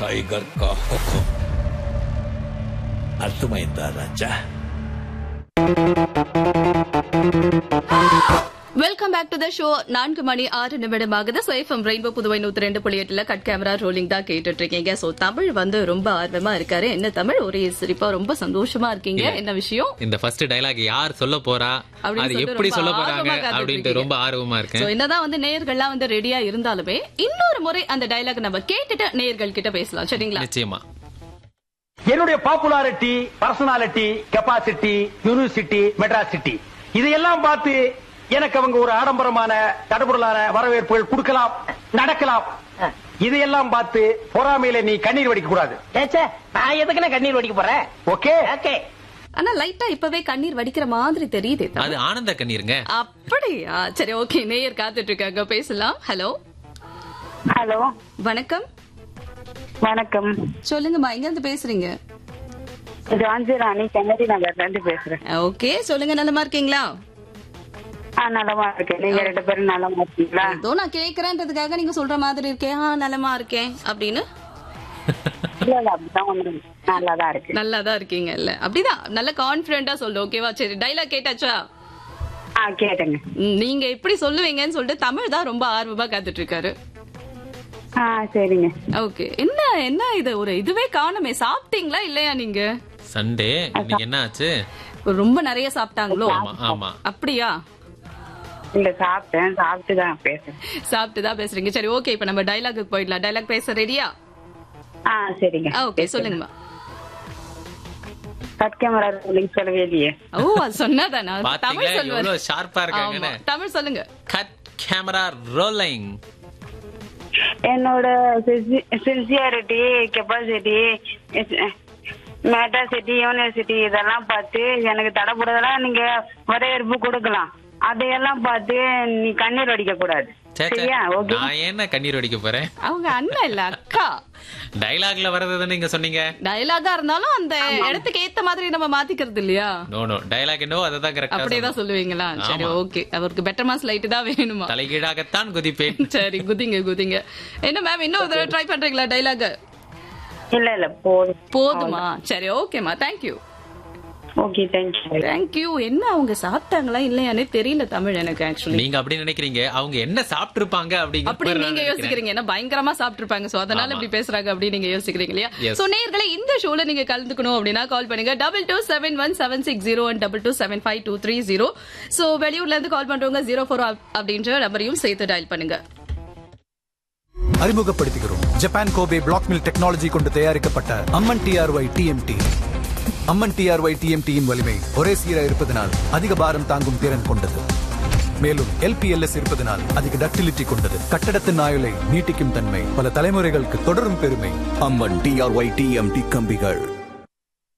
Tiger का हुक्म అర్థమైందా రాజా welcome back to the show நான்கு மணி ஆறு நிமிடமாகுது ஸோ எஃப்எம் ரெயின்போ புதுவை நூத்தி ரெண்டு புள்ளி எட்டுல கட் கேமரா ரோலிங் தான் கேட்டுட்டு இருக்கீங்க ஸோ தமிழ் வந்து ரொம்ப ஆர்வமா இருக்காரு என்ன தமிழ் ஒரே சிரிப்பா ரொம்ப சந்தோஷமா இருக்கீங்க என்ன விஷயம் இந்த ஃபர்ஸ்ட் டயலாக் யார் சொல்ல போறா அப்படின்னு அது சொல்லிட்டு எப்படி ரொம்ப சொல்ல போறாங்க ஆர்வமா காத்துட்டு அப்படின்ட்டு இருக்கீங்க. ரொம்ப ஆர்வமா சோ இருக்கேன் என்னதான் வந்து நேயர்கள்லாம் வந்து ரெடியா இருந்தாலுமே இன்னொரு முறை அந்த டயலாக் நம்ம கேட்டுட்டு நேயர்கள் கிட்ட பேசலாம் சரிங்களா நிச்சயமா என்னுடைய popularity personality capacity university Madras city இதையெல்லாம் பார்த்து எனக்கு அவங்க ஒரு ஆடம்பரமான தடபுடலான வரவேற்புகள் கொடுக்கலாம் நடக்கலாம் இதையெல்லாம் பார்த்து பொறாமையில நீ கண்ணீர் வடிக்க கூடாது ஏச்சே நான் எதுக்குன்னு கண்ணீர் வடிக்க போறேன் ஓகே ஓகே ஆனா லைட்டா இப்பவே கண்ணீர் வடிக்கிற மாதிரி தெரியுது அது ஆனந்த கண்ணீருங்க அப்படியா சரி ஓகே நேயர் காத்துட்டு இருக்காங்க பேசலாம் ஹலோ ஹலோ வணக்கம் வணக்கம் சொல்லுங்கம்மா எங்க இருந்து பேசுறீங்க ஜான்சி ராணி கண்ணடி நகர்ல இருந்து பேசுறேன் ஓகே சொல்லுங்க நலமா இருக்கீங்களா ஆ நலமா இருக்கேன் நீங்க ரெண்டு பேரும் நலமா இருக்கீங்களா ஏதோ நான் கேக்குறேன்றதுக்காக நீங்க சொல்ற மாதிரி இருக்கேன் ஆ, நலமா இருக்கேன் அப்படின்னு இல்ல இல்ல அப்படிதான் ஒண்ணு நல்லாதான் இருக்கு நல்லா தான் இருக்கீங்க இல்ல அப்படிதான் நல்ல கான்பிடண்டா சொல்லு ஓகேவா சரி டைலாக் கேட்டாச்சா ஆ கேட்டுங்க ம், நீங்க எப்படி சொல்லுவீங்கன்னு சொல்லிட்டு தமிழ் தான் ரொம்ப ஆர்வமா காத்துட்டு இருக்காரு ஆ சரிங்க ஓகே என்ன என்ன இது ஒரு இதுவே காணுமே சாப்பிட்டீங்களா இல்லையா நீங்க சண்டே இன்னைக்கு என்ன ஆச்சு ரொம்ப நிறைய சாப்பிட்டாங்களோ ஆமா ஆமா அப்படியா இல்ல சாப்பிட்டேன் சாப்பிட்டு தான் பேசுறேன் சாப்பிட்டு தான் பேசுறீங்க சரி ஓகே இப்ப நம்ம டைலாக்கு போயிடலாம் டைலாக் பேச ரெடியா ஆ சரிங்க ஓகே சொல்லுங்கம்மா கட் கேமரா நீங்க சொல்லவே இல்லையே ஓ அது சொன்னாதானா பாத்தீங்களா தமிழ் சொல்லுவாரு எவ்வளவு ஷார்ப்பா இருக்காங்கன்னு ஆமா, தமிழ் சொல்லுங்க கட் கேமரா ரோலிங் என்னோட சின்சியாரிட்டி கெப்பாசிட்டி மெட்ராசிட்டி யூனிவர்சிட்டி இதெல்லாம் பார்த்து எனக்கு தடப்படுறதெல்லாம் நீங்க வரவேற்பு கொடுக்கலாம் அதையெல்லாம் பார்த்து நீ கண்ணீர் வடிக்க கூடாது சரியா ஓகே நான் என்ன கண்ணீர் வடிக்க போறேன் அவங்க அண்ணன் இல்ல அக்கா டைலாக்ல வர்றது நீங்க சொன்னீங்க டயலாகா இருந்தாலும் அந்த இடத்துக்கு ஏத்த மாதிரி நம்ம மாத்திக்கிறது இல்லையா நோ நோ டைலாக் என்னவோ அதை தான் கரெக்டா அப்படியேதான் சொல்லுவீங்களா சரி ஆமா. ஓகே அவருக்கு பெட்டர் மாஸ் லைட் தான் வேணுமா தலைகீழாகத்தான் குதிப்பேன் சரி குதிங்க குதிங்க என்ன மேம் இன்னும் ஒரு தடவை ட்ரை பண்றீங்களா டைலாக் இல்ல இல்ல போதும் போதுமா சரி ஓகேமா தேங்க்யூ ஓகே தேங்க்யூ தேங்க்யூ என்ன அவங்க சாப்பிட்டாங்களா இல்லையானே தெரியல தமிழ் எனக்கு ஆக்சுவலி நீங்க அப்படி நினைக்கிறீங்க அவங்க என்ன சாப்பிட்டிருப்பாங்க அப்படிங்கிற அப்படி மாதிரி நான் நீங்க நினைக்கிறேன். யோசிக்கிறீங்க ஏன்னா பயங்கரமா சாப்பிட்டிருப்பாங்க சோ அதனால ஆமா. இப்படி பேசுறாங்க அப்படி நீங்க யோசிக்கிறீங்க இல்லையா Yes. சோ நேயர்களே இந்த ஷோல நீங்க கலந்துக்கணும் அப்படின்னா கால் பண்ணுங்க double two seven one seven six zero one double two seven five two three zero so வெளியூர்ல இருந்து கால் பண்றவங்க ஜீரோ ஃபோர் அப்படின்ற நம்பரையும் சேர்த்து டயல் பண்ணுங்க அறிமுகப்படுத்துகிறோம் Japan Kobe black mill technology கொண்டு தயாரிக்கப்பட்ட Amman TRY TMT Amman TRY டிஎம்டியின் வலிமை ஒரே சீராக இருப்பதனால் அதிக பாரம் தாங்கும் திறன் கொண்டது மேலும் எல்பிஎல்எஸ் இருப்பதனால் அதிக டக்டிலிட்டி கொண்டது கட்டடத்தின் ஆயுளை நீட்டிக்கும் தன்மை பல தலைமுறைகளுக்கு தொடரும் பெருமை அம்மன் டிஆர்ஒய் டிஎம்டி கம்பிகள்